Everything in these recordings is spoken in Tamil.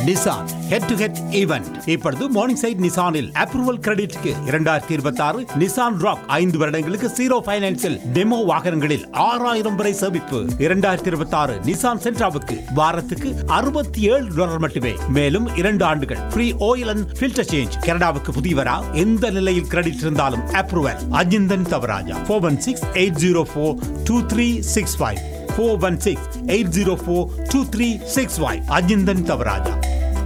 Nissan head to head event இப்பொழுது மார்னிங் சைட் நிசானில் அப்ரூவல் கிரெடிட்க்கு இரண்டாயிரத்தி இருபத்தி ஆறு நிசான் ராக் ஐந்து வருடங்களுக்கு ஜீரோ பைனான்சில் டெமோ வாகனங்களில் ஆறாயிரம் வரை சேமிப்பு இரண்டாயிரத்தி இருபத்தி ஆறு நிசான் சென்ட்ராவுக்கு வாரத்துக்கு அறுபத்தி ஏழு டாலர் மட்டுமே மேலும் இரண்டு ஆண்டுகள் free oil and filter change கனடாவுக்கு புதியவரா எந்த நிலையில் கிரெடிட் இருந்தாலும் approval Ajinthan Thavaraja four one six eight zero four two three six five four one six eight zero four two three six five Ajinthan Thavaraja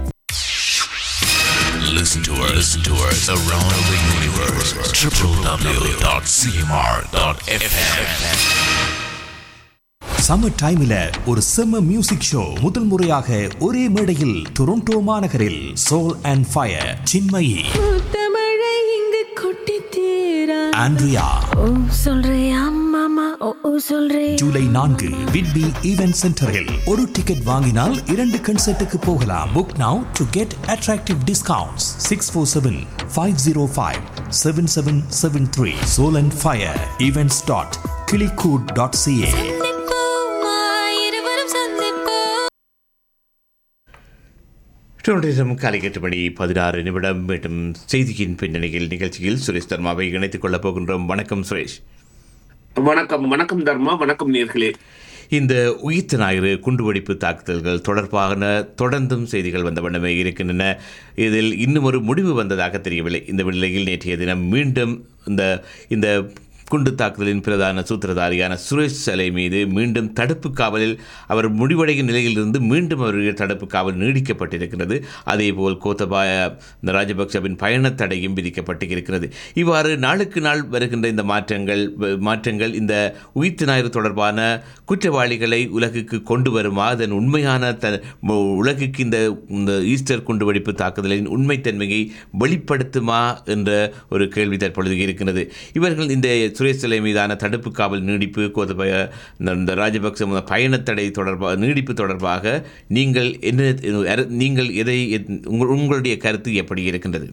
Listen to us, listen to us around the universe. www.cmr.fm. Summer டைம்ல ஒரு செம்ம மியூசிக் ஷோ முதல் முறையாக ஒரே மேடையில் டொரண்டோ மாநகரில் சோல் அண்ட் ஃபயர் சின்மயி தமிழை இங்கு கொட்டி தீரா ஆண்ட்ரியா ஓ சொல்றியா மாமா ஓ ஓ சொல்றே ஜூலை நான்கு விட்பி ஈவென்ட் சென்டரில் ஒரு டிக்கெட் வாங்கினால் இரண்டு கன்சர்ட்டுக்கு போகலாம் book now to get attractive discounts six four seven five zero five seven seven seven three soul and fire events dot கிளிகூட் டாட் சிஏ இருவரும் சந்திப்போம் டொரண்டோ காலை எட்டு மணி பதினாறு நிமிடம் மீண்டும் செய்தியின் பின்னணியில் நிகழ்ச்சியில் சுரேஷ் தர்மாவை இணைத்துக் கொள்ளப் போகின்றோம் வணக்கம் சுரேஷ் வணக்கம் வணக்கம் தர்மா வணக்கம் நேர்களே இந்த உயிர்த்த ஞாயிறு குண்டுவெடிப்பு தாக்குதல்கள் தொடர்பான தொடர்ந்தும் செய்திகள் வந்த வண்ணமே இருக்கின்றன இதில் இன்னும் ஒரு முடிவு வந்ததாக தெரியவில்லை இந்த நிலையில் நேற்றைய தினம் மீண்டும் இந்த இந்த குண்டு தாக்குதலின் பிரதான சூத்திரதாரியான சுரேஷ் சலை மீது மீண்டும் தடுப்பு காவலில் அவர் முடிவடையும் நிலையிலிருந்து மீண்டும் அவருடைய தடுப்பு காவல் நீடிக்கப்பட்டிருக்கிறது அதேபோல் கோத்தபாய ராஜபக்சவின் பயணத் தடையும் விதிக்கப்பட்டிருக்கிறது இவ்வாறு நாளுக்கு நாள் வருகின்ற இந்த மாற்றங்கள் மாற்றங்கள் இந்த உயிர்த்த ஞாயிறு தொடர்பான குற்றவாளிகளை உலகுக்கு கொண்டு வருமா அதன் உண்மையான த உலகுக்கு இந்த இந்த ஈஸ்டர் குண்டுவெடிப்பு தாக்குதலின் உண்மைத்தன்மையை வெளிப்படுத்துமா என்ற ஒரு கேள்வி தற்பொழுது இருக்கிறது இவர்கள் இந்த சுரேஷ் சிலை மீதான தடுப்பு காவல் நீடிப்பு கோத்தபய இந்த- இந்த ராஜபக்ச பயணத்தடை தொடர்பாக நீடிப்பு தொடர்பாக நீங்கள் என்ன நீங்கள் எதை உங்கள் உங்களுடைய கருத்து எப்படி இருக்கின்றது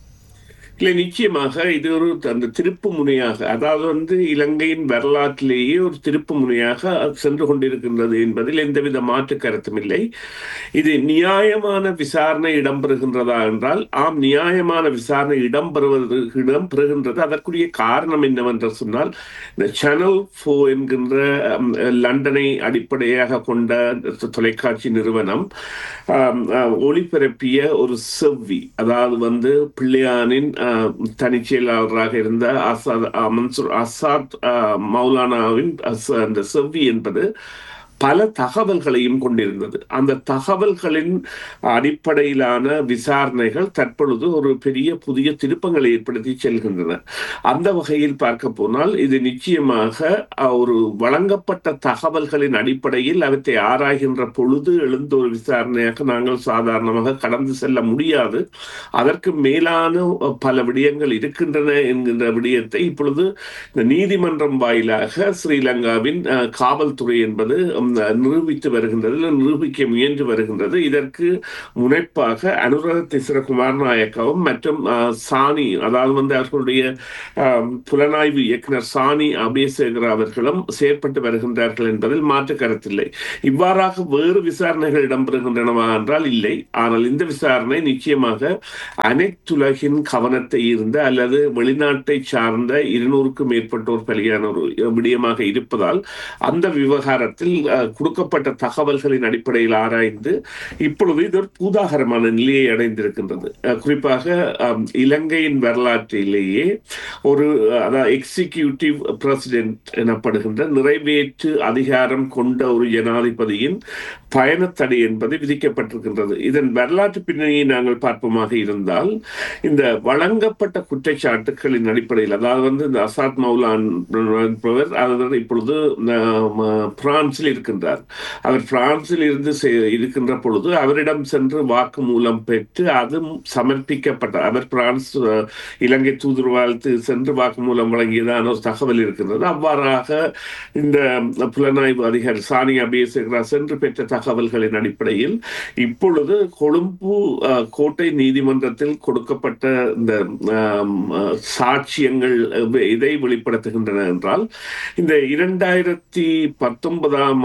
இல்லை நிச்சயமாக இது ஒரு அந்த திருப்பு முனையாக அதாவது வந்து இலங்கையின் வரலாற்றிலேயே ஒரு திருப்பு முனையாக சென்று கொண்டிருக்கின்றது என்பதில் எந்தவித மாற்று கருத்தும் இல்லை இது நியாயமான விசாரணை இடம்பெறுகின்றதா என்றால் ஆம் நியாயமான விசாரணை இடம்பெறுவது இடம்பெறுகின்றது அதற்குரிய காரணம் என்னவென்று சொன்னால் இந்த சேனல் ஃபோ என்கின்ற அம், லண்டனை அடிப்படையாக கொண்ட தொலைக்காட்சி நிறுவனம் ஆம், அஹ், ஒளிபரப்பிய ஒரு செவ்வி அதாவது வந்து பிள்ளையானின் அஹ், தனிச் செயலாளராக இருந்த ஆசாத் அஹ், மன்சூர் ஆசாத் அஹ், மௌலானாவின் அஸ்- அந்த செவ்வி என்பது பல தகவல்களையும் கொண்டிருந்தது அந்த தகவல்களின் அடிப்படையிலான விசாரணைகள் தற்பொழுது ஒரு பெரிய புதிய திருப்பங்களை ஏற்படுத்தி செல்கின்றன அந்த வகையில் பார்க்க போனால் இது நிச்சயமாக அஹ், ஒரு வழங்கப்பட்ட தகவல்களின் அடிப்படையில் அவற்றை ஆராய்கின்ற பொழுது எழுந்த ஒரு விசாரணையாக நாங்கள் சாதாரணமாக கடந்து செல்ல முடியாது அதற்கு மேலான அஹ், பல விடயங்கள் இருக்கின்றன என்கின்ற விடயத்தை இப்பொழுது இந்த நீதிமன்றம் வாயிலாக ஸ்ரீலங்காவின் அஹ், காவல்துறை என்பது உம், நிரூபித்து வருகின்றது இல்லை நிரூபிக்க முயன்று வருகின்றது இதற்கு முனைப்பாக அனுராத திசரகுமார் நாயக்கவும் மற்றும் அஹ், சாணி அதாவது வந்து அவர்களுடைய அஹ், புலனாய்வு இயக்குனர் சாணி அபேசேகர் அவர்களும் செயற்பட்டு வருகின்றார்கள் என்பதில் மாற்று கருத்தில்லை இவ்வாறாக வேறு விசாரணைகள் இடம்பெறுகின்றனவா என்றால் இல்லை ஆனால் இந்த விசாரணை நிச்சயமாக அனைத்துலகின் கவனத்தை ஈர்ந்த அல்லது வெளிநாட்டை சார்ந்த இருநூறுக்கும் மேற்பட்டோர் பலியான ஒரு விடயமாக இருப்பதால் அந்த விவகாரத்தில் அஹ், கொடுக்கப்பட்ட தகவல்களின் அடிப்படையில் ஆராய்ந்து இப்பொழுது இது ஒரு பூதாகரமான நிலையை அடைந்திருக்கின்றது அஹ், குறிப்பாக அம், இலங்கையின் வரலாற்றிலேயே ஒரு அஹ், அதாவது எக்ஸிகியூட்டிவ் பிரசிடென்ட் எனப்படுகின்ற நிறைவேற்று அதிகாரம் கொண்ட ஒரு ஜனாதிபதியின் பயணத்தடை என்பது விதிக்கப்பட்டிருக்கின்றது இதன் வரலாற்று பின்னணியை நாங்கள் பார்ப்போமாக இருந்தால் இந்த வழங்கப்பட்ட குற்றச்சாட்டுகளின் அடிப்படையில் அதாவது வந்து இந்த அசாத் மௌலான் என்பவர் அவர் இப்பொழுது அஹ், ம- பிரான்சில் இருக்கின்றார் அவர் பிரான்சில் இருந்து செ- இருக்கின்ற பொழுது அவரிடம் சென்று வாக்குமூலம் பெற்று அதுவும் சமர்ப்பிக்கப்பட்ட அவர் பிரான்ஸ் அஹ், இலங்கை தூதுருவாழ்த்து சென்று வாக்குமூலம் வழங்கியதான ஒரு தகவல் இருக்கின்றது அவ்வாறாக இந்த புலனாய்வு அதிகாரி சானி அபேசகரா சென்று பெற்ற தகவல்களின் அடிப்படையில் இப்பொழுது கொழும்பு அஹ், கோட்டை நீதிமன்றத்தில் கொடுக்கப்பட்ட இந்த ஆம், அஹ், சாட்சியங்கள் அஹ், இதை வெளிப்படுத்துகின்றன என்றால் இந்த இரண்டாயிரத்தி பத்தொன்பதாம்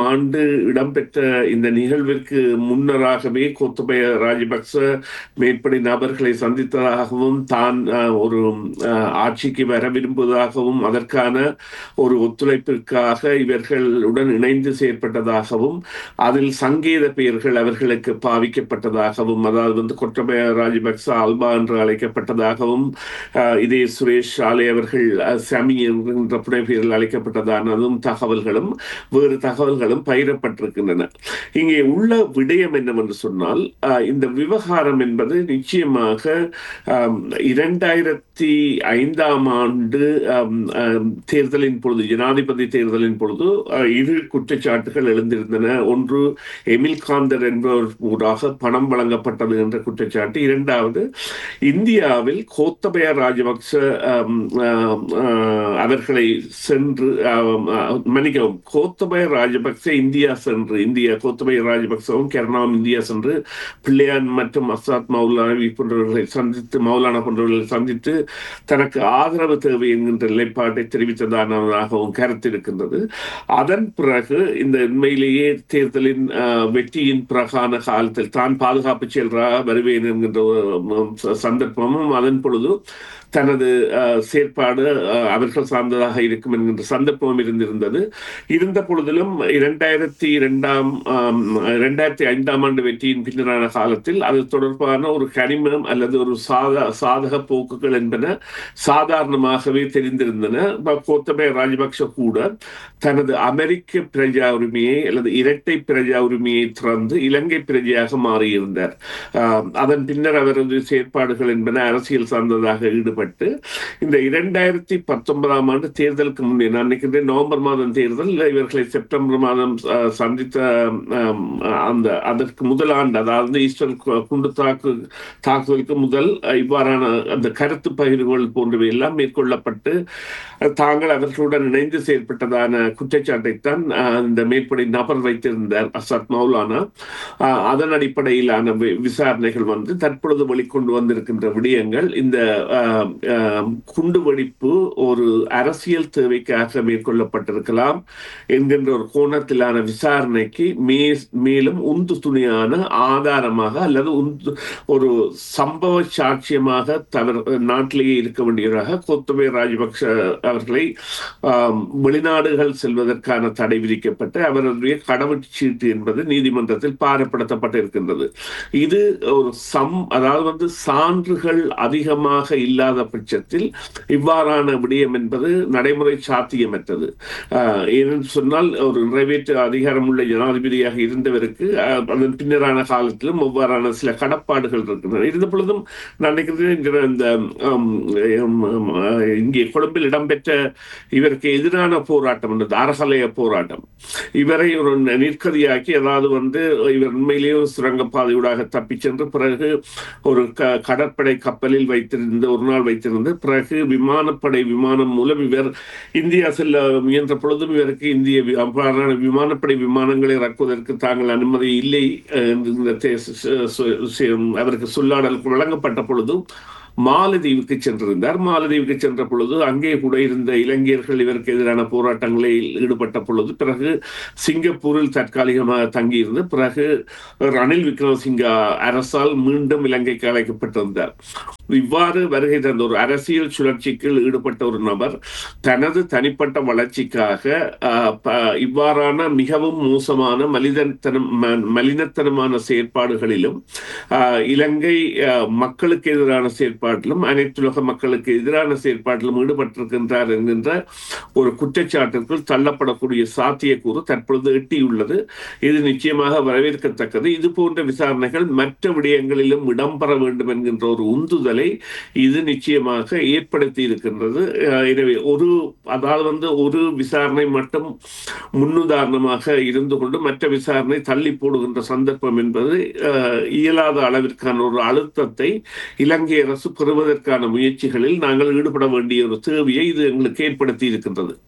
ஆண்டு இடம்பெற்ற இந்த நிகழ்விற்கு முன்னராகவே கோத்தபய ராஜபக்ச மேற்படி நபர்களை சந்தித்ததாகவும் தான் அஹ், ஒரு அஹ், ஆட்சிக்கு வர விரும்புவதாகவும் அதற்கான ஒரு ஒத்துழைப்பிற்காக இவர்களுடன் இணைந்து செயற்பட்டதாகவும் அதில் சங்கேத பெயர்கள் அவர்களுக்கு பாவிக்கப்பட்டதாகவும் அதாவது வந்து கொட்டபய ராஜபக்ச அல்பா என்று அழைக்கப்பட்டதாகவும் அஹ், இதே சுரேஷ் ஆலை அவர்கள் அஹ், சமி என்கின்ற புனைப்பெயரில் அழைக்கப்பட்டதானதும் தகவல்களும் வேறு தகவல்களும் பயிரப்பட்டிருக்கின்றன இங்கே உள்ள விடயம் என்னவென்று சொன்னால் அஹ், இந்த விவகாரம் என்பது நிச்சயமாக அம், இரண்டாயிரத்தி ஐந்தாம் ஆண்டு அம், அம், தேர்தலின் பொழுது ஜனாதிபதி தேர்தலின் பொழுது அஹ், இரு குற்றச்சாட்டுகள் எழுந்திருந்தன ஒன்று எமில் காந்தர் என்பவர் ஊடாக பணம் வழங்கப்பட்டது என்ற குற்றச்சாட்டு இரண்டாவது இந்தியாவில் கோத்தபய ராஜபக்ச அம், அம், அஹ், அவர்களை சென்று அம், அஹ், மன்னிக்கவும் கோத்தபய ராஜபக்ச இந்தியா சென்று இந்தியா கோத்தபய ராஜபக்சவும் கருணாவும் இந்தியா சென்று பிள்ளையான் மற்றும் அசாத் மௌலானவி போன்றவர்களை சந்தித்து மௌலானா போன்றவர்களை சந்தித்து தனக்கு ஆதரவு தேவை என்கின்ற நிலைப்பாட்டை தெரிவித்ததானதாகவும் கருத்து இருக்கின்றது அதன் பிறகு இந்த உண்மையிலேயே தேர்தலின் அஹ், வெற்றியின் பிறகான காலத்தில் தான் பாதுகாப்பு செயலராக வருவேன் என்கின்ற ஒரு, உம், ச- சந்தர்ப்பமும் அதன் பொழுது தனது அஹ், செயற்பாடு அஹ், அவர்கள் சார்ந்ததாக இருக்கும் என்கின்ற சந்தர்ப்பம் இருந்திருந்தது இருந்த பொழுதிலும் இரண்டாயிரத்தி இரண்டாம் ஆம், இரண்டாயிரத்தி ஐந்தாம் ஆண்டு வெற்றியின் பின்னரான காலத்தில் அது தொடர்பான ஒரு கனிமம் அல்லது ஒரு சாத சாதக போக்குகள் என்பன சாதாரணமாகவே தெரிந்திருந்தன ப- கோத்தபய ராஜபக்ஷ கூட தனது அமெரிக்க பிரஜா உரிமையை அல்லது இரட்டை பிரஜா உரிமையை திறந்து இலங்கை பிரஜையாக மாறியிருந்தார் ஆம், அதன் பின்னர் அவரது செயற்பாடுகள் என்பன அரசியல் சார்ந்ததாக ஈடுபட்டு இந்த இரண்டாயிரத்தி பத்தொன்பதாம் ஆண்டு தேர்தலுக்கு முன்னே நான் நினைக்கின்றேன் நவம்பர் மாதம் தேர்தல் இவர்களை செப்டம்பர் மாதம் அஹ், சந்தித்த ஆம், அந்த அதற்கு முதல் ஆண்டு அதாவது ஈஸ்டர் கு- குண்டு தாக்கு தாக்குதலுக்கு முதல் அஹ், இவ்வாறான அந்த கருத்து பகிர்வுகள் போன்றவை எல்லாம் மேற்கொள்ளப்பட்டு அஹ், தாங்கள் அவர்களுடன் இணைந்து செயல்பட்டதான குற்றச்சாட்டைத்தான் அஹ், இந்த மேற்படி நபர் வைத்திருந்தார் அசாத் மௌலானா அஹ், அதன் அடிப்படையிலான வி- விசாரணைகள் வந்து தற்பொழுது வெளிக்கொண்டு வந்திருக்கின்ற விடயங்கள் இந்த அஹ், அஹ், குண்டு வெடிப்பு ஒரு அரசியல் தேவைக்காக மேற்கொள்ளப்பட்டிருக்கலாம் என்கின்ற ஒரு கோணத்திலான விசாரணைக்கு மே மேலும் உந்து துணியான ஆதாரமாக அல்லது உந்து ஒரு சம்பவ சாட்சியமாக தவிர நாட்டிலேயே இருக்க வேண்டியவராக கோத்தபய ராஜபக்ஷ அவர்களை ஆம், வெளிநாடுகள் செல்வதற்கான தடை விதிக்கப்பட்டு அவருடைய கடவுச்சீட்டு என்பது நீதிமன்றத்தில் பாரப்படுத்தப்பட்டிருக்கின்றது இது ஒரு சம் அதாவது வந்து சான்றுகள் அதிகமாக இல்லாத பட்சத்தில் இவ்வாறான விடயம் என்பது நடைமுறை சாத்தியமற்றது ஆஹ், ஏனென்று சொன்னால் ஒரு நிறைவேற்று அதிகாரமுள்ள ஜனாதிபதியாக இருந்தவருக்கு ஆஹ், அதன் பின்னரான காலத்திலும் இவ்வாறான சில கடப்பாடுகள் இருக்கின்றன இருந்த பொழுதும் நான் நினைக்கிறேன் இங்க இந்த ஆம், ஆம், ஆம், ஆஹ், இங்கே கொழும்பில் இடம்பெற்ற இவருக்கு எதிரான போராட்டம் என்றது அரசலைய போராட்டம் இவரை ஒரு நிற்கதியாக்கி அதாவது வந்து இவர் உண்மையிலேயே ஒரு சுரங்கப்பாதையூடாக தப்பிச் சென்று பிறகு ஒரு க கடற்படை கப்பலில் வைத்திருந்த ஒரு நாள் வைத்திருந்து பிறகு விமானப்படை விமானம் மூலம் இவர் இந்தியா செல்ல முயன்ற பொழுதும் இவருக்கு இந்திய வி- அவ்வாறான விமானப்படை விமானங்களை இறக்குவதற்கு தாங்கள் அனுமதி இல்லை அஹ், என்று இந்த தே- ச- ச- ச- அவருக்கு சொல்லாடல் வழங்கப்பட்ட பொழுதும் மாலதீவுக்கு சென்றிருந்தார் மாலதீவுக்கு சென்ற பொழுது அங்கே கூட இருந்த இளைஞர்கள் இவருக்கு எதிரான போராட்டங்களில் ஈடுபட்ட பொழுது பிறகு சிங்கப்பூரில் தற்காலிகமாக தங்கியிருந்து பிறகு ரணில் விக்ரமசிங்க அரசால் மீண்டும் இலங்கைக்கு அழைக்கப்பட்டிருந்தார் இவ்வாறு வருகை தந்த ஒரு அரசியல் சுழற்சிக்கு ஈடுபட்ட ஒரு நபர் தனது தனிப்பட்ட வளர்ச்சிக்காக ஆஹ், ப- இவ்வாறான மிகவும் மோசமான மலிதத்தனம் ம- மலினத்தனமான செயற்பாடுகளிலும் ஆஹ், இலங்கை ஆஹ், மக்களுக்கு எதிரான செயற்பாட்டிலும் அனைத்துலக மக்களுக்கு எதிரான செயற்பாட்டிலும் ஈடுபட்டிருக்கின்றார் என்கின்ற ஒரு குற்றச்சாட்டிற்குள் தள்ளப்படக்கூடிய சாத்தியக்கூறு தற்பொழுது எட்டியுள்ளது இது நிச்சயமாக வரவேற்கத்தக்கது இது போன்ற விசாரணைகள் மற்ற விடயங்களிலும் இடம்பெற வேண்டும் என்கின்ற ஒரு உந்துதலை இது நிச்சயமாக ஏற்படுத்தி இருக்கின்றது அஹ் எனவே ஒரு அதாவது வந்து ஒரு விசாரணை மட்டும் முன்னுதாரணமாக இருந்து கொண்டு மற்ற விசாரணை தள்ளி போடுகின்ற சந்தர்ப்பம் என்பது அஹ், இயலாத அளவிற்கான ஒரு அழுத்தத்தை இலங்கை அரசு பெறுவதற்கான முயற்சிகளில் நாங்கள் ஈடுபட வேண்டிய ஒரு தேவையை இது எங்களுக்கு ஏற்படுத்தி இருக்கின்றது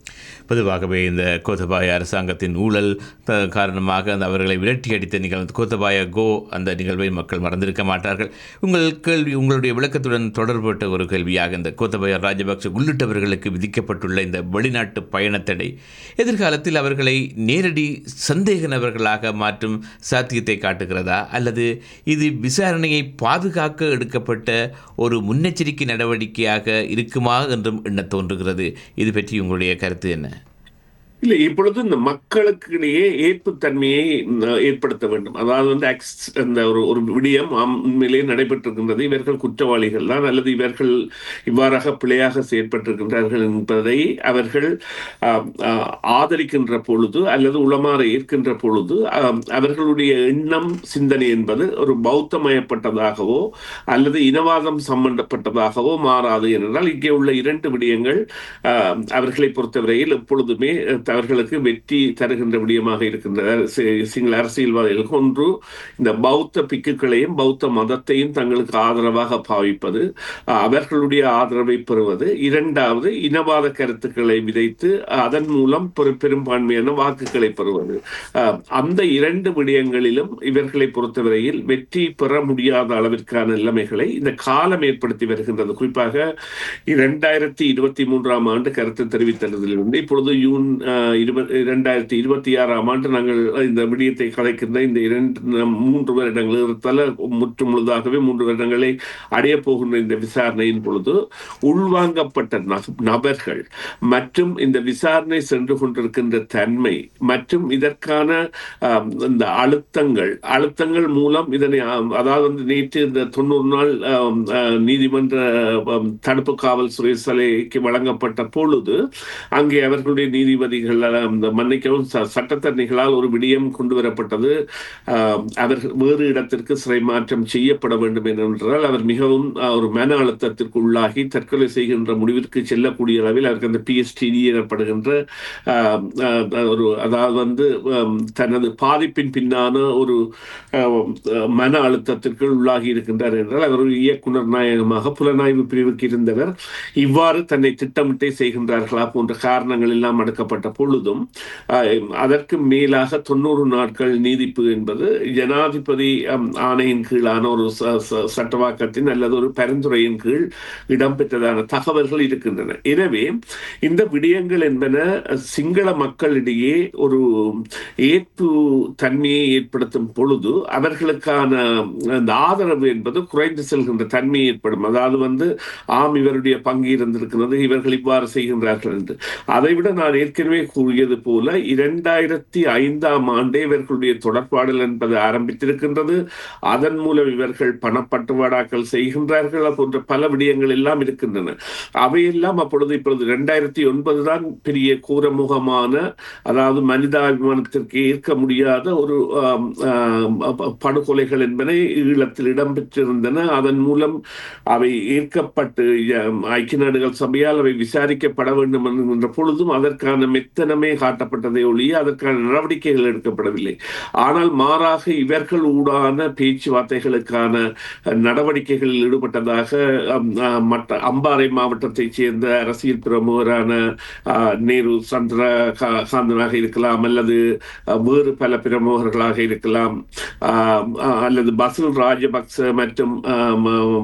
பொதுவாகவே இந்த கோத்தபாய அரசாங்கத்தின் ஊழல் த- காரணமாக அந்த அவர்களை விரட்டி அடித்த நிகழ்வு கோத்தபாய கோ அந்த நிகழ்வை மக்கள் மறந்திருக்க மாட்டார்கள் உங்கள் கேள்வி உங்களுடைய விளக்கத்துடன் தொடர்பட்ட ஒரு கேள்வியாக இந்த கோத்தபாய ராஜபக்ஷ உள்ளிட்டவர்களுக்கு விதிக்கப்பட்டுள்ள இந்த வெளிநாட்டு பயணத்தடை எதிர்காலத்தில் அவர்களை நேரடி சந்தேக நபர்களாக மாற்றும் சாத்தியத்தை காட்டுகிறதா அல்லது இது விசாரணையை பாதுகாக்க எடுக்கப்பட்ட ஒரு முன்னெச்சரிக்கை நடவடிக்கையாக இருக்குமா என்றும் எண்ணத் தோன்றுகிறது இது பற்றி உங்களுடைய கருத்து என்ன இல்லை இப்பொழுது இந்த மக்களுக்கிடையே ஏற்புத்தன்மையை அஹ், ஏற்படுத்த வேண்டும் அதாவது வந்து acc- அந்த ஒரு ஒரு விடயம் ஆம், உண்மையிலேயே நடைபெற்றிருக்கின்றது இவர்கள் குற்றவாளிகள் தான் அல்லது இவர்கள் இவ்வாறாக பிழையாக செயற்பட்டிருக்கின்றார்கள் என்பதை அவர்கள் ஆம், ஆஹ், ஆதரிக்கின்ற பொழுது அல்லது உளமாற ஏற்கின்ற பொழுது ஆம், அவர்களுடைய எண்ணம் சிந்தனை என்பது ஒரு பௌத்தமயப்பட்டதாகவோ அல்லது இனவாதம் சம்பந்தப்பட்டதாகவோ மாறாது என்றால் இங்கே உள்ள இரண்டு விடயங்கள் ஆஹ், அவர்களை பொறுத்தவரையில் எப்பொழுதுமே அஹ், அவர்களுக்கு வெற்றி தருகின்ற விடயமாக இருக்கின்ற சி- சிங்கள அரசியல்வாதிகளுக்கு ஒன்று இந்த பௌத்த பிக்குகளையும் பௌத்த மதத்தையும் தங்களுக்கு ஆதரவாக பாவிப்பது அஹ், அவர்களுடைய ஆதரவை பெறுவது இரண்டாவது இனவாத கருத்துக்களை விதைத்து அதன் மூலம் பெரு- பெரும்பான்மையான வாக்குகளை பெறுவது அஹ், அந்த இரண்டு விடயங்களிலும் இவர்களை பொறுத்தவரையில் வெற்றி பெற முடியாத அளவிற்கான நிலைமைகளை இந்த காலம் ஏற்படுத்தி வருகின்றது குறிப்பாக இரண்டாயிரத்தி இருபத்தி மூன்றாம் ஆண்டு கருத்து தெரிவித்ததிலிருந்து இப்பொழுது ஜூன் அஹ், இருப- இரண்டாயிரத்தி இருபத்தி ஆறாம் ஆண்டு நாங்கள் இந்த விடயத்தை கலைக்கின்ற இந்த இரண்டு மூன்று வருடங்கள் தல முற்று முழுதாகவே மூன்று வருடங்களை அடைய போகின்ற இந்த விசாரணையின் பொழுது உள்வாங்கப்பட்ட நப- நபர்கள் மற்றும் இந்த விசாரணை சென்று கொண்டிருக்கின்ற தன்மை மற்றும் இதற்கான ஆம், இந்த அழுத்தங்கள் அழுத்தங்கள் மூலம் இதனை ஆம், அதாவது வந்து நேற்று இந்த தொண்ணூறு நாள் ஆம், ஆ, நீதிமன்ற ஆம், தடுப்பு காவல் சிறைச்சாலைக்கு வழங்கப்பட்ட பொழுது அங்கே அவர்களுடைய நீதிபதிகள் ஆம், இந்த மன்னிக்கவும் ச- சட்டத்தரணிகளால் ஒரு விடயம் கொண்டு வரப்பட்டது ஆம், அவர்கள் வேறு இடத்திற்கு சிறை மாற்றம் செய்யப்பட வேண்டும் என்றால் அவர் மிகவும் ஆ, ஒரு மன அழுத்தத்திற்கு உள்ளாகி தற்கொலை செய்கின்ற முடிவிற்கு செல்லக்கூடிய அளவில் அவருக்கு அந்த பிஎஸ்டிடி எனப்படுகின்ற ஆம், ஆ, ஒரு அதாவது வந்து ஆம், தனது பாதிப்பின் பின்னான ஒரு ஆம், மன அழுத்தத்திற்கு உள்ளாகி இருக்கின்றார் என்றால் அவர் ஒரு இயக்குனர் நாயகமாக புலனாய்வு பிரிவுக்கு இருந்தவர் இவ்வாறு தன்னை திட்டமிட்டே செய்கின்றார்களா போன்ற காரணங்கள் எல்லாம் அடக்கப்பட்ட பொழுதும் ஆஹ், அதற்கு மேலாக தொண்ணூறு நாட்கள் நீதிப்பு என்பது ஜனாதிபதி ஆம், ஆணையின் கீழான ஒரு ச- ச- சட்டவாக்கத்தின் அல்லது ஒரு பரிந்துரையின் கீழ் இடம்பெற்றதான தகவல்கள் இருக்கின்றன எனவே இந்த விடயங்கள் என்பன சிங்கள மக்களிடையே ஒரு ஏற்பு தன்மையை ஏற்படுத்தும் பொழுது அவர்களுக்கான அந்த ஆதரவு என்பது குறைந்து செல்கின்ற தன்மை ஏற்படும் அதாவது வந்து ஆம் இவருடைய பங்கு இருந்திருக்கிறது இவர்கள் இவ்வாறு செய்கின்றார்கள் என்று அதைவிட நான் ஏற்கனவே கூறியது போல இரண்டாயிரத்தி ஐந்தாம் ஆண்டே இவர்களுடைய தொடர்பாடல் என்பது ஆரம்பித்திருக்கின்றது அதன் மூலம் இவர்கள் பணப்பட்டுவாடாக்கள் செய்கின்றார்கள் போன்ற பல விடயங்கள் எல்லாம் இருக்கின்றன அவையெல்லாம் அப்பொழுது இப்பொழுது இரண்டாயிரத்தி ஒன்பது தான் பெரிய கூரமுகமான அதாவது மனிதாபிமானத்திற்கு ஏற்க முடியாத ஒரு ஆம், ஆம், ப- படுகொலைகள் என்பன ஈழத்தில் இடம்பெற்றிருந்தன அதன் மூலம் அவை ஏற்கப்பட்டு ஆம், ஐக்கிய நாடுகள் சபையால் அவை விசாரிக்கப்பட வேண்டும் என்கின்ற பொழுதும் அதற்கான மெத்தனமே காட்டப்பட்டதை ஒழிய அதற்கான நடவடிக்கைகள் எடுக்கப்படவில்லை ஆனால் மாறாக இவர்கள் ஊடான பேச்சுவார்த்தைகளுக்கான அஹ், நடவடிக்கைகளில் ஈடுபட்டதாக அம், அஹ், மற்ற அம்பாறை மாவட்டத்தைச் சேர்ந்த அரசியல் பிரமுகரான அஹ், நேரு சந்திர கா- காந்தனாக இருக்கலாம் அல்லது அஹ், வேறு பல பிரமுகர்களாக இருக்கலாம் ஆஹ், அஹ், அல்லது பசில் ராஜபக்ச மற்றும் ஆம்,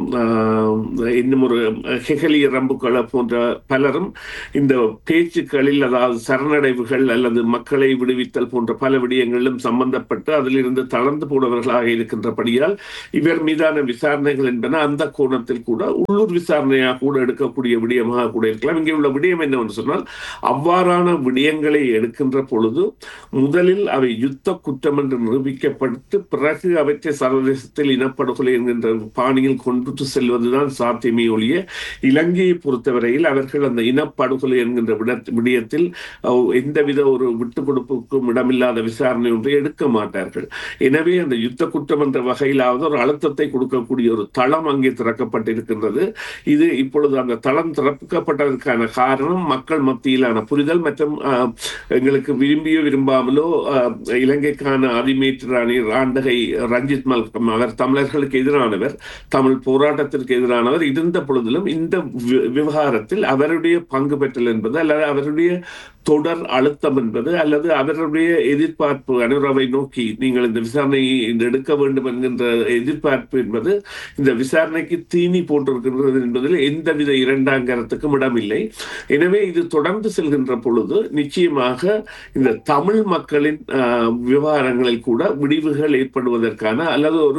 ஆம், இன்னும் ஒரு ஹெகலி ரம்புக்கள போன்ற பலரும் இந்த பேச்சுக்களில் அதாவது சரணடைவுகள் அல்லது மக்களை விடுவித்தல் போன்ற பல விடயங்களிலும் சம்பந்தப்பட்டு அதிலிருந்து தளர்ந்து போனவர்களாக இருக்கின்றபடியால் இவர் மீதான விசாரணைகள் என்பன அந்த கோணத்தில் கூட உள்ளூர் விசாரணையாக கூட எடுக்கக்கூடிய விடயமாக கூட இருக்கலாம் இங்கே உள்ள விடயம் என்னவென்று சொன்னால் அவ்வாறான விடயங்களை எடுக்கின்ற பொழுது முதலில் அவை யுத்த குற்றம் என்று நிரூபிக்கப்பட்டு பிறகு அவற்றை சர்வதேசத்தில் இனப்படுகொலை என்கின்ற பாணியில் கொண்டு செல்வதுதான் சாத்தியமே ஒழிய இலங்கையை பொறுத்தவரையில் அவர்கள் அந்த இனப்படுகொலை என்கின்ற விட- விடயத்தில் அஹ், எந்தவித ஒரு விட்டுக் கொடுப்புக்கும் இடமில்லாத விசாரணை ஒன்றை எடுக்க மாட்டார்கள் எனவே அந்த யுத்த குற்றம் என்ற வகையிலாவது ஒரு அழுத்தத்தை கொடுக்கக்கூடிய ஒரு தளம் அங்கே திறக்கப்பட்டிருக்கின்றது இது இப்பொழுது அந்த தளம் திறக்கப்பட்டதற்கான காரணம் மக்கள் மத்தியிலான புரிதல் மற்றும் அஹ், எங்களுக்கு விரும்பியோ விரும்பாமலோ அஹ், இலங்கைக்கான அதிமேற்று ராணி ராண்டகை ரஞ்சித் மல்கம் அவர் தமிழர்களுக்கு எதிரானவர் தமிழ் போராட்டத்திற்கு எதிரானவர் இருந்த பொழுதிலும் இந்த வி- விவகாரத்தில் அவருடைய பங்கு பெற்றல் என்பது அல்லது அவருடைய தொடர் அழுத்தம் என்பது அல்லது அவர்களுடைய எதிர்பார்ப்பு அனுராவை நோக்கி நீங்கள் இந்த விசாரணையை எடுக்க வேண்டும் என்கின்ற எதிர்பார்ப்பு என்பது இந்த விசாரணைக்கு தீனி போட்டிருக்கின்றது என்பதில் எந்தவித இரண்டாம் கருத்துக்கும் இடமில்லை எனவே இது தொடர்ந்து செல்கின்ற பொழுது நிச்சயமாக இந்த தமிழ் மக்களின் ஆஹ், விவகாரங்களில் கூட விடிவுகள் ஏற்படுவதற்கான அல்லது ஒரு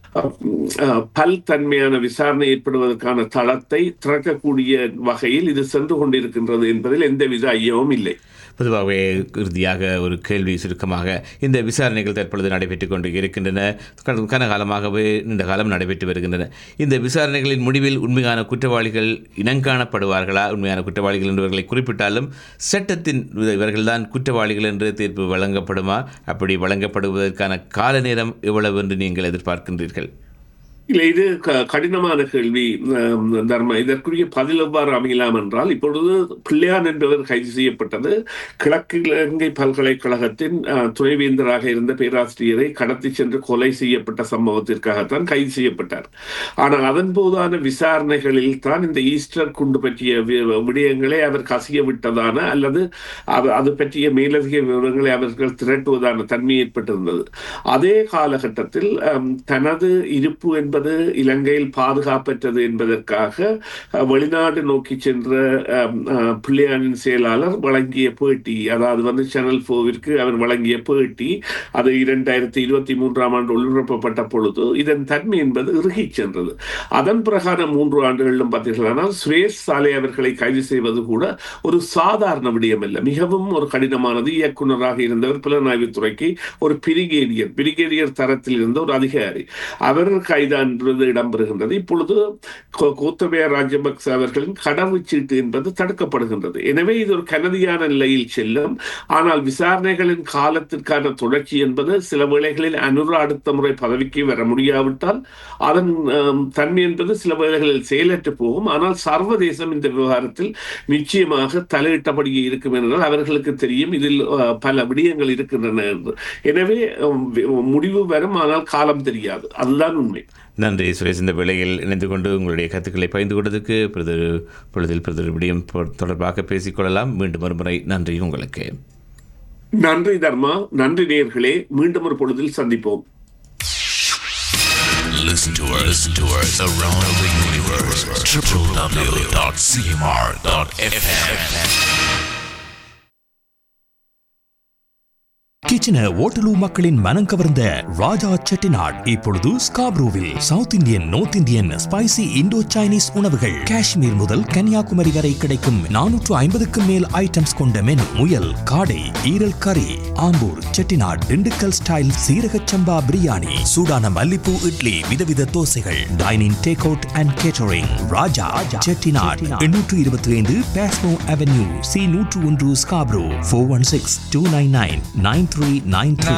ஆஹ், பல்தன்மையான விசாரணை ஏற்படுவதற்கான தளத்தை திறக்கக்கூடிய வகையில் இது சென்று கொண்டிருக்கின்றது என்பதில் எந்தவித ஐயமும் இல்லை பொதுவாகவே இறுதியாக ஒரு கேள்வி சுருக்கமாக இந்த விசாரணைகள் தற்பொழுது நடைபெற்றுக் கொண்டு இருக்கின்றன கடந்த கன காலமாகவே நீண்ட காலம் நடைபெற்று வருகின்றன இந்த விசாரணைகளின் முடிவில் உண்மையான குற்றவாளிகள் இனங்காணப்படுவார்களா உண்மையான குற்றவாளிகள் என்பவர்களை குறிப்பிட்டாலும் சட்டத்தின் இவர்கள்தான் குற்றவாளிகள் என்று தீர்ப்பு வழங்கப்படுமா அப்படி வழங்கப்படுவதற்கான கால நேரம் எவ்வளவு என்று நீங்கள் எதிர்பார்க்கின்றீர்கள் இல்லை இது க- கடினமான கேள்வி ஆம், தர்மா இதற்குரிய பதில் எவ்வாறு அமையலாம் என்றால் இப்பொழுது பிள்ளையான் என்பவர் கைது செய்யப்பட்டது கிழக்கு இலங்கை பல்கலைக்கழகத்தின் ஆ, துணைவேந்தராக இருந்த பேராசிரியரை கடத்தி சென்று கொலை செய்யப்பட்ட சம்பவத்திற்காகத்தான் கைது செய்யப்பட்டார் ஆனால் அதன் போதான விசாரணைகளில் தான் இந்த ஈஸ்டர் குண்டு பற்றிய வி- விடயங்களை அவர் கசிய விட்டதான அல்லது அவ- அது பற்றிய மேலதிக விவரங்களை அவர்கள் திரட்டுவதான தன்மை ஏற்பட்டிருந்தது அதே காலகட்டத்தில் ஆம், தனது இருப்பு என்பது இலங்கையில் பாதுகாப்பற்றது என்பதற்காக அஹ், வெளிநாடு நோக்கி சென்ற ஆம், அஹ், பிள்ளையானின் செயலாளர் வழங்கிய பேட்டி அதாவது வந்து சேனல் போவிற்கு அவர் வழங்கிய பேட்டி அது இரண்டாயிரத்தி இருபத்தி மூன்றாம் ஆண்டு ஒளிபரப்பப்பட்ட பொழுது இதன் தன்மை என்பது இறுகிச் சென்றது அதன் பிரகாரம் மூன்று ஆண்டுகளிலும் பார்த்தீர்களானால் சுரேஷ் சாலை அவர்களை கைது செய்வது கூட ஒரு சாதாரண விடயம் அல்ல மிகவும் ஒரு கடினமானது இயக்குனராக இருந்தவர் புலனாய்வுத் துறைக்கு ஒரு பிரிகேடியர் பிரிகேடியர் தரத்தில் இருந்த ஒரு அதிகாரி அவர் கைதான்றது இடம்பெறுகின்றது இப்பொழுது கோ- கோத்தபய ராஜபக்ச அவர்களின் கடவுச்சீட்டு என்பது தடுக்கப்படுகின்றது எனவே இது ஒரு கனதியான நிலையில் செல்லும் ஆனால் விசாரணைகளின் காலத்திற்கான தொடர்ச்சி என்பது சில வேளைகளில் அனுர அடுத்த முறை பதவிக்கு வர முடியாவிட்டால் அதன் ஆம், தன்மை என்பது சில வேளைகளில் செயலற்று போகும் ஆனால் சர்வதேசம் இந்த விவகாரத்தில் நிச்சயமாக தலையிட்டபடியே இருக்கும் என்றால் அவர்களுக்கு தெரியும் இதில் அஹ், பல விடயங்கள் இருக்கின்றன என்று எனவே உம், வி- முடிவு வரும் ஆனால் காலம் தெரியாது அதுதான் உண்மை நன்றி சுரேஷ் இந்த வேளையில் இணைந்து கொண்டு உங்களுடைய கருத்துக்களை பகிர்ந்து கொண்டதுக்கு பிரதர் பொழுதில் பிரதர் விடயம் பொ- தொடர்பாக பேசிக்கொள்ளலாம் மீண்டும் ஒருமுறை நன்றி உங்களுக்கு நன்றி தர்மா நன்றி நேயர்களே மீண்டும் ஒரு பொழுதில் சந்திப்போம் Listen to us, listen to us around the universe. www.cmr.fm. கிச்சன ஓட்டலு மக்களின் மனம் கவர்ந்த ராஜா செட்டிநாட் இப்பொழுது ஸ்காப்ரூவில் south Indian north Indian spicy Indo Chinese உணவுகள் காஷ்மீர் முதல் கன்னியாகுமரி வரை கிடைக்கும் நானூற்று ஐம்பதுக்கும் மேல் ஐட்டம்ஸ் கொண்ட மெனு முயல் காடை ஈரல் கறி ஆம்பூர் செட்டிநாட் திண்டுக்கல் ஸ்டைல் சீரக சம்பா பிரியாணி சூடான மல்லிப்பூ இட்லி விதவித தோசைகள் dining take out and catering Raja Chettinad எண்ணூற்று இருபத்தி ஐந்து பேஸ்மோ அவென்யூ சி நூற்று ஒன்று Scarborough four one six two nine nine nine three nine three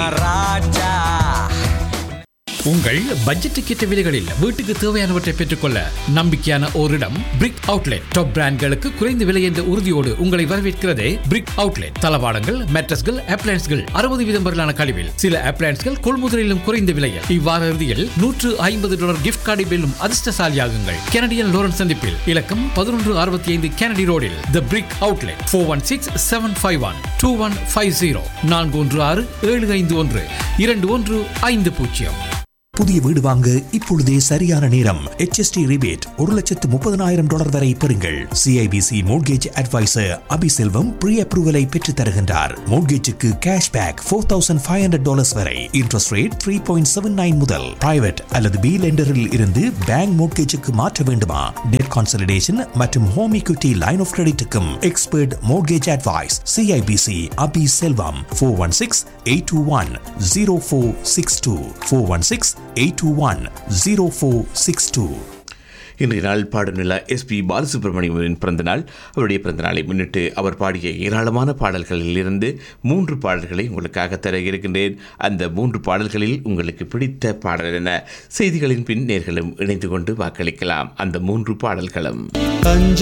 உங்கள் பட்ஜெட்டுக்கு ஏற்ற விலைகளில் வீட்டுக்கு தேவையானவற்றை பெற்றுக்கொள்ள நம்பிக்கையான ஓரிடம் பிரிக் அவுட்லெட் டாப் பிராண்ட்களுக்கு குறைந்த விலை என்ற உறுதியோடு உங்களை வரவேற்கிறதே பிரிக் அவுட்லெட் தளவாடங்கள் மேட்ரஸ்கள் அப்ளைன்ஸ்கள் அறுபது வீதம் வரலான கழிவில் சில அப்ளைன்ஸ்கள் கொள்முதலிலும் குறைந்த விலையில் இவ்வார இறுதியில் நூற்று ஐம்பது டாலர் கிஃப்ட் கார்டை வெல்லும் அதிர்ஷ்டசாலியாகுங்கள் கனடியன் லோரன்ஸ் சந்திப்பில் இலக்கம் பதினொன்று அறுபத்தி ஐந்து கெனடி ரோடில் the brick outlet four one six seven five one two one five zero நான்கு ஒன்று ஆறு ஏழு ஐந்து ஒன்று இரண்டு ஒன்று ஐந்து பூஜ்ஜியம் புதிய வீடு வாங்க இப்பொழுதே சரியான நேரம் HST ரிபேட் ஒரு லட்சத்து முப்பதனாயிரம் டாலர் வரை பெறுங்கள் CIBC mortgage advisor Abiselvam pre அப்ரூவலை பெற்று தருகின்றார் மோட்கேஜுக்கு cash back four thousand five hundred dollars வரை interest rate three point seven nine முதல் பிரைவேட் அல்லது பி லெண்டரில் இருந்து பேங்க் மோட்கேஜுக்கு மாற்ற வேண்டுமா டெட் கான்சலிடேஷன் மற்றும் ஹோம் equity லைன் ஆஃப் கிரெடிட்டுக்கும் expert mortgage advice CIBC Abi Selvam four one six eight two one zero four six two four one six eight two one zero four six two இன்றைய நாள் பாடநிலா எஸ்பி பாலசுப்ரமணியமின் பிறந்த நாள் அவருடைய பிறந்த நாளை முன்னிட்டு அவர் பாடிய ஏராளமான பாடல்களில் இருந்து மூன்று பாடல்களை உங்களுக்காக தர இருக்கின்றேன் அந்த மூன்று பாடல்களில் உங்களுக்கு பிடித்த பாடல் என செய்திகளின் பின் நேர்களும் இணைந்து கொண்டு வாக்களிக்கலாம் அந்த மூன்று பாடல்களும்